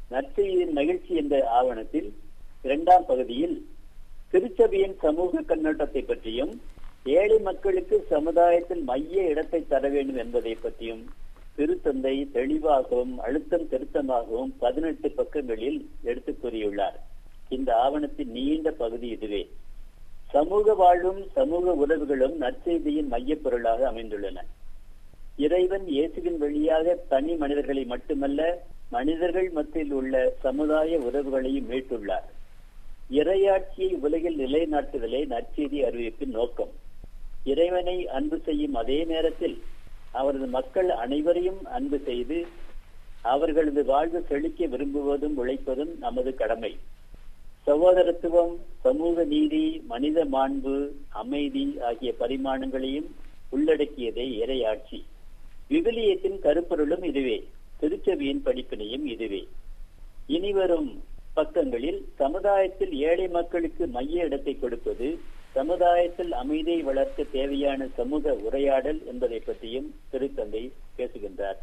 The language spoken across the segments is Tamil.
நற்செய்தியின் மகிழ்ச்சி என்ற ஆவணத்தில் இரண்டாம் பகுதியில் திருச்சபையின் சமூக கண்ணோட்டத்தை பற்றியும் ஏழை மக்களுக்கு சமுதாயத்தில் மைய இடத்தை தர வேண்டும் என்பதை பற்றியும் திருத்தந்தை தெளிவாகவும் அழுத்தம் திருத்தமாகவும் பதினெட்டு பக்கங்களில் எடுத்து கூறியுள்ளார் இந்த ஆவணத்தின் நீண்ட பகுதி இதுவே சமூக வாழ்வும் சமூக உறவுகளும் நற்செய்தியின் மையப் பொருளாக அமைந்துள்ளன இறைவன் இயேசுவின் வழியாக தனி மனிதர்களை மட்டுமல்ல மனிதர்கள் மத்தியில் உள்ள சமுதாய உறவுகளையும் மீட்டுள்ளார் இறையாட்சியை உலகில் நிலைநாட்டுதலே நற்செய்தி அறிவிப்பின் நோக்கம் இறைவனை அன்பு செய்யும் அதே நேரத்தில் அவரது மக்கள் அனைவரையும் அன்பு செய்து அவர்களது வாழ்வு செழிக்க விரும்புவதும் உழைப்பதும் நமது கடமை சகோதரத்துவம் சமூக நீதி மனித மாண்பு அமைதி ஆகிய பரிமாணங்களையும் உள்ளடக்கியதே இறையாட்சி விவிலியத்தின் கருப்பொருளும் இதுவே திருச்சபையின் படிப்பினையும் இதுவே இனிவரும் பக்கங்களில் சமுதாயத்தில் ஏழை மக்களுக்கு மைய இடத்தை கொடுப்பது சமுதாயத்தில் அமைதியை வளர்க்க தேவையான சமூக உரையாடல் என்பதை பற்றியும் திருத்தந்தை பேசுகின்றார்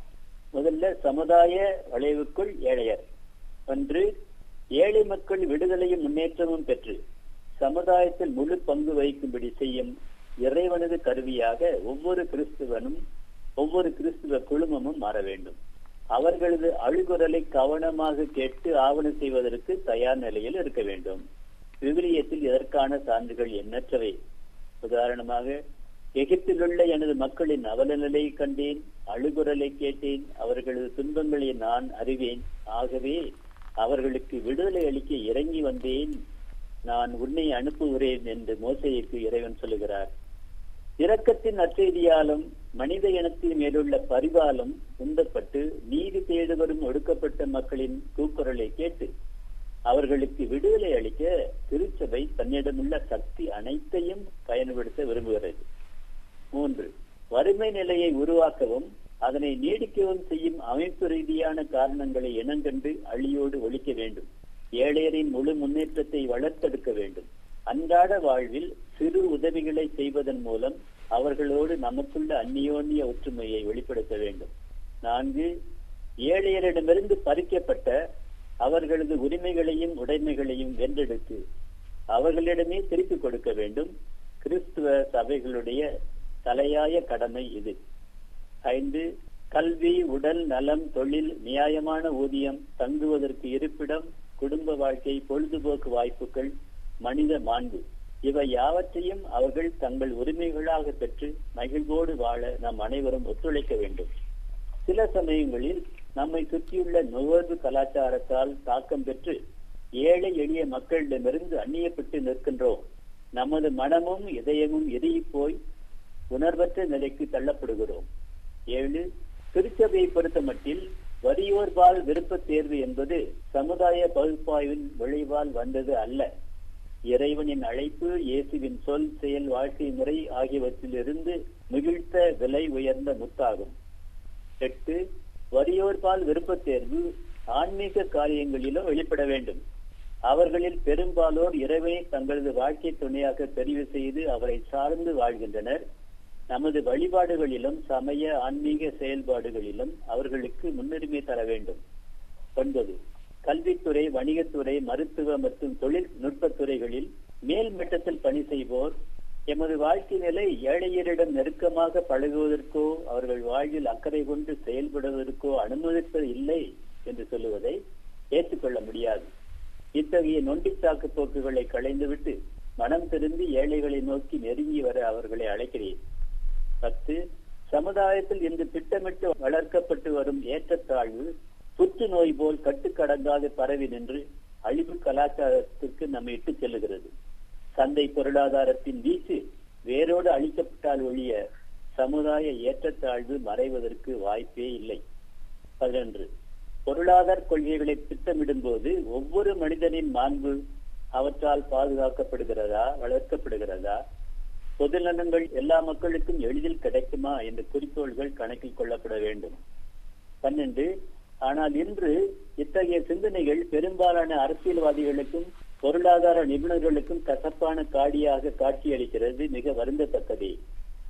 முதல்ல சமுதாய வளைவுக்குள் ஏழையர் ஒன்று ஏழை மக்கள் விடுதலையும் முன்னேற்றமும் பெற்று சமுதாயத்தில் முழு பங்கு வகிக்கும்படி செய்யும் இறைவனது கருவியாக ஒவ்வொரு கிறிஸ்துவனும் ஒவ்வொரு கிறிஸ்துவ குழுமமும் மாற வேண்டும் அவர்களது அழுகுரலை கவனமாக கேட்டு ஆவணம் செய்வதற்கு தயார் நிலையில் இருக்க வேண்டும் விவிலியத்தில் இதற்கான சான்றுகள் எண்ணற்றவை உதாரணமாக எகிப்திலுள்ள எனது மக்களின் அவல நிலையை கண்டேன் அழுகுரலை கேட்டேன் அவர்களது துன்பங்களை நான் அறிவேன் ஆகவே அவர்களுக்கு விடுதலை அளிக்க இறங்கி வந்தேன் நான் உன்னை அனுப்புகிறேன் என்று மோசைக்கு இறைவன் சொல்லுகிறார் இரக்கத்தின் நற்செய்தியாலும் மனித இனத்தின் மேலுள்ள பரிவாலும் உந்தப்பட்டு நீதி தேடு வரும் ஒடுக்கப்பட்ட மக்களின் கூக்குரலை கேட்டு அவர்களுக்கு விடுதலை அளிக்க திருச்சபை தன்னிடமுள்ள சக்தி அனைத்தையும் பயன்படுத்த விரும்புகிறது மூன்று வறுமை நிலையை உருவாக்கவும் அதனை நீடிக்கவும் செய்யும் அமைப்பு ரீதியான காரணங்களை இனங்கண்டு அழியோடு ஒழிக்க வேண்டும் ஏழையரின் முழு முன்னேற்றத்தை வளர்த்தெடுக்க வேண்டும் அன்றாட வாழ்வில் சிறு உதவிகளை செய்வதன் மூலம் அவர்களோடு நமக்குள்ள அந்நியோன்ய ஒற்றுமையை வெளிப்படுத்த வேண்டும் நான்கு ஏழையரிடமிருந்து பறிக்கப்பட்ட அவர்களது உரிமைகளையும் உடைமைகளையும் வென்றெடுத்து அவர்களிடமே திருப்பிக் கொடுக்க வேண்டும் கிறிஸ்துவ சபைகளுடைய தலையாய கடமை இது ஐந்து கல்வி உடல் நலம் தொழில் நியாயமான ஊதியம் தங்குவதற்கு இருப்பிடம் குடும்ப வாழ்க்கை பொழுதுபோக்கு வாய்ப்புகள் மனித மாண்பு இவை யாவற்றையும் அவர்கள் தங்கள் உரிமைகளாக பெற்று மகிழ்வோடு வாழ நாம் அனைவரும் ஒத்துழைக்க வேண்டும் சில சமயங்களில் நம்மை சுற்றியுள்ள நுகர்வு கலாச்சாரத்தால் தாக்கம் பெற்று ஏழை எளிய மக்களிடமிருந்து அந்நியப்பட்டு நிற்கின்றோம் நமது மனமும் இதயமும் எரிய போய் உணர்வற்ற நிலைக்கு தள்ளப்படுகிறோம் ஏழு திருச்சபையை பொறுத்த மட்டில் வறியோர்பால் விருப்ப தேர்வு என்பது சமுதாய பகுப்பாய்வின் விளைவால் வந்தது அல்ல இறைவனின் அழைப்பு இயேசுவின் சொல் செயல் வாழ்க்கை முறை ஆகியவற்றிலிருந்து மிகிழ்த்த விலை உயர்ந்த முத்தாகும் எட்டு வறியோர்பால் விருப்ப தேர்வு ஆன்மீக காரியங்களிலோ வெளிப்பட வேண்டும் அவர்களில் பெரும்பாலோர் இறைவனை தங்களது வாழ்க்கை துணையாக தெரிவு செய்து அவரை சார்ந்து வாழ்கின்றனர் நமது வழிபாடுகளிலும் சமய ஆன்மீக செயல்பாடுகளிலும் அவர்களுக்கு முன்னுரிமை தர வேண்டும் ஒன்பது கல்வித்துறை வணிகத்துறை மருத்துவ மற்றும் தொழில்நுட்பத் துறைகளில் மேல் மட்டத்தில் பணி செய்வோர் எமது வாழ்க்கை நிலை ஏழையரிடம் நெருக்கமாக பழகுவதற்கோ அவர்கள் வாழ்வில் அக்கறை கொண்டு செயல்படுவதற்கோ அனுமதிப்பது இல்லை என்று சொல்லுவதை ஏற்றுக்கொள்ள முடியாது இத்தகைய நொண்டிச்சாக்கு போக்குகளை களைந்துவிட்டு மனம் திரும்பி ஏழைகளை நோக்கி நெருங்கி வர அவர்களை அழைக்கிறேன் பத்து சமுதாயத்தில் இன்று திட்டமிட்டு வளர்க்கப்பட்டு வரும் ஏற்றத்தாழ்வு புற்றுநோய் போல் கட்டுக்கடங்காது பரவி நின்று அழிவு கலாச்சாரத்திற்கு நம்மை இட்டு செல்லுகிறது சந்தை பொருளாதாரத்தின் வீச்சு வேரோடு அழிக்கப்பட்டால் ஒழிய சமுதாய ஏற்றத்தாழ்வு மறைவதற்கு வாய்ப்பே இல்லை பதினொன்று பொருளாதார கொள்கைகளை திட்டமிடும் போது ஒவ்வொரு மனிதனின் மாண்பு அவற்றால் பாதுகாக்கப்படுகிறதா வளர்க்கப்படுகிறதா பொது நலன்கள் எல்லா மக்களுக்கும் எளிதில் கிடைக்குமா என்ற குறிக்கோள்கள் கணக்கில் கொள்ளப்பட வேண்டும் பன்னெண்டு ஆனால் இன்று இத்தகைய சிந்தனைகள் பெரும்பாலான அரசியல்வாதிகளுக்கும் பொருளாதார நிபுணர்களுக்கும் கசப்பான காடியாக காட்சியளிக்கிறது மிக வருந்தத்தக்கதே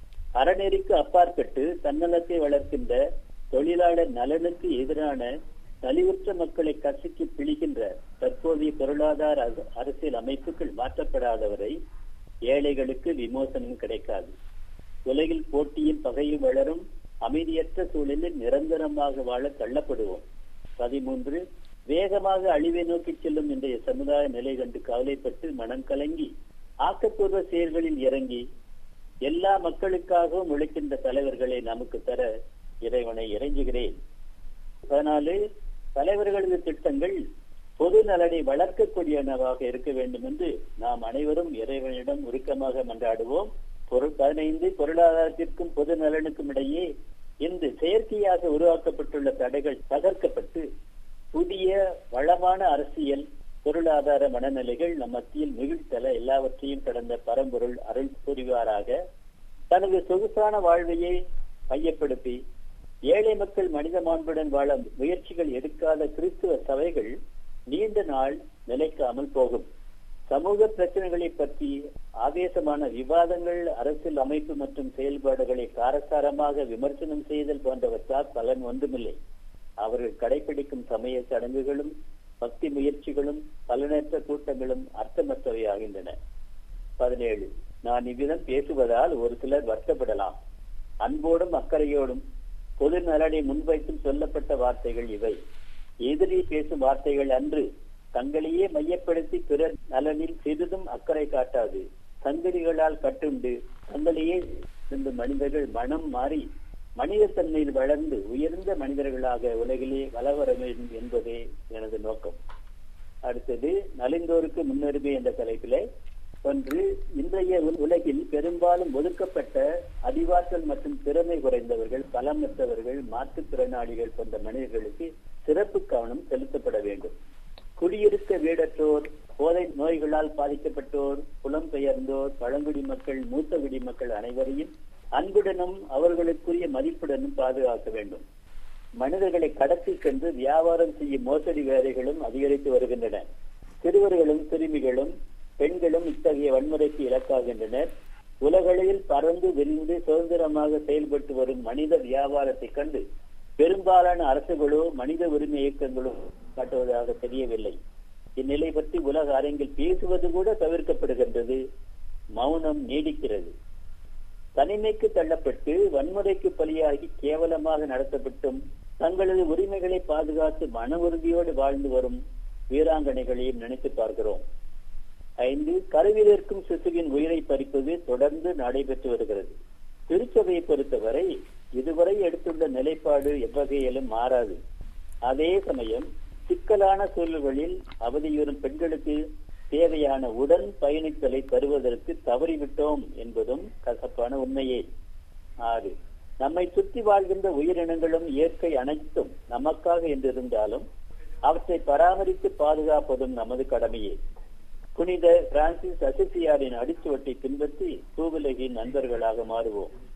அறநெறிக்கு அப்பாற்பட்டு தன்னலத்தை வளர்க்கின்ற தொழிலாளர் நலனுக்கு எதிரான நலிவுற்ற மக்களை கசிக்கு பிழிகின்ற தற்போதைய பொருளாதார அர- அரசியல் அமைப்புகள் மாற்றப்படாதவரை ஏழைகளுக்கு விமோசனம் கிடைக்காது உலகில் போட்டியும் பகையும் வளரும் அமைதியற்ற சூழலில் நிரந்தரமாக வாழ தள்ளப்படுவோம் பதிமூன்று வேகமாக அழிவை நோக்கி செல்லும் இன்றைய சமுதாய நிலை கண்டு கவலைப்பட்டு மனம் கலங்கி ஆக்கப்பூர்வ செயல்களில் இறங்கி எல்லா மக்களுக்காகவும் உழைக்கின்ற தலைவர்களை நமக்கு தர இறைவனை இறைஞ்சுகிறேன் பதினாலு தலைவர்களது திட்டங்கள் பொது நலனை வளர்க்கக்கூடியனவாக இருக்க வேண்டும் என்று நாம் அனைவரும் இறைவனிடம் உருக்கமாக மன்றாடுவோம் பொருள் பதினைந்து பொருளாதாரத்திற்கும் பொது நலனுக்கும் இடையே இன்று செயற்கையாக உருவாக்கப்பட்டுள்ள தடைகள் தகர்க்கப்பட்டு புதிய வளமான அரசியல் பொருளாதார மனநிலைகள் நம் மத்தியில் மிகுழ்த்தல எல்லாவற்றையும் கடந்த பரம்பொருள் அருள் புரிவாராக தனது சொகுசான வாழ்வையே மையப்படுத்தி ஏழை மக்கள் மனித மாண்புடன் வாழ முயற்சிகள் எடுக்காத கிறிஸ்துவ சபைகள் நீண்ட நாள் நிலைக்காமல் போகும் சமூக பிரச்சனைகளை பற்றி ஆவேசமான விவாதங்கள் அரசியல் அமைப்பு மற்றும் செயல்பாடுகளை காரசாரமாக விமர்சனம் செய்தல் போன்றவற்றால் பலன் ஒன்றுமில்லை அவர்கள் கடைபிடிக்கும் சமய சடங்குகளும் பக்தி முயற்சிகளும் பலனற்ற கூட்டங்களும் அர்த்தமற்றவையாகின்றன பதினேழு நான் இவ்விதம் பேசுவதால் ஒரு சிலர் வருத்தப்படலாம் அன்போடும் அக்கறையோடும் பொது நலனை முன்வைத்தும் சொல்லப்பட்ட வார்த்தைகள் இவை எதிரி பேசும் வார்த்தைகள் அன்று தங்களையே மையப்படுத்தி பிறர் நலனில் சிறிதும் அக்கறை காட்டாது சங்கதிகளால் கட்டுண்டு தங்களையே இருந்த மனிதர்கள் மனம் மாறி மனிதத்தன்மையில் வளர்ந்து உயர்ந்த மனிதர்களாக உலகிலே வளவர வேண்டும் என்பதே எனது நோக்கம் அடுத்தது நலிந்தோருக்கு முன்னுரிமை என்ற தலைப்பிலே ஒன்று இன்றைய உல- உலகில் பெரும்பாலும் ஒதுக்கப்பட்ட அறிவாற்றல் மற்றும் திறமை குறைந்தவர்கள் பலமற்றவர்கள் மாற்றுத்திறனாளிகள் போன்ற மனிதர்களுக்கு சிறப்பு கவனம் செலுத்தப்பட வேண்டும் குடியிருக்க வீடற்றோர் போதை நோய்களால் பாதிக்கப்பட்டோர் புலம்பெயர்ந்தோர் பழங்குடி மக்கள் மூத்த குடி மக்கள் அனைவரையும் அன்புடனும் அவர்களுக்குரிய மதிப்புடனும் பாதுகாக்க வேண்டும் மனிதர்களை கடத்தி சென்று வியாபாரம் செய்யும் மோசடி வேலைகளும் அதிகரித்து வருகின்றன சிறுவர்களும் சிறுமிகளும் பெண்களும் இத்தகைய வன்முறைக்கு இலக்காகின்றனர் உலகளவில் பறந்து விரிந்து சுதந்திரமாக செயல்பட்டு வரும் மனித வியாபாரத்தை கண்டு பெரும்பாலான அரசுகளோ மனித உரிமை இயக்கங்களோ காட்டுவதாக தெரியவில்லை இந்நிலை பற்றி உலக அரங்கில் பேசுவது கூட தவிர்க்கப்படுகின்றது மௌனம் நீடிக்கிறது தனிமைக்கு தள்ளப்பட்டு வன்முறைக்கு பலியாகி கேவலமாக நடத்தப்பட்டும் தங்களது உரிமைகளை பாதுகாத்து மன உறுதியோடு வாழ்ந்து வரும் வீராங்கனைகளையும் நினைத்து பார்க்கிறோம் ஐந்து கருவில் இருக்கும் சிசுவின் உயிரை பறிப்பது தொடர்ந்து நடைபெற்று வருகிறது திருச்சபையை பொறுத்தவரை இதுவரை எடுத்துள்ள நிலைப்பாடு எவ்வகையிலும் மாறாது அதே சமயம் சிக்கலான சூழல்களில் அவதியுறும் பெண்களுக்கு தேவையான உடன் பயணித்தலை தருவதற்கு தவறிவிட்டோம் என்பதும் கசப்பான உண்மையே ஆறு நம்மை சுற்றி வாழ்கின்ற உயிரினங்களும் இயற்கை அனைத்தும் நமக்காக என்றிருந்தாலும் அவற்றை பராமரித்து பாதுகாப்பதும் நமது கடமையே புனித பிரான்சிஸ் அசிசியாரின் அடிச்சுவட்டை பின்பற்றி பூவுலகின் நண்பர்களாக மாறுவோம்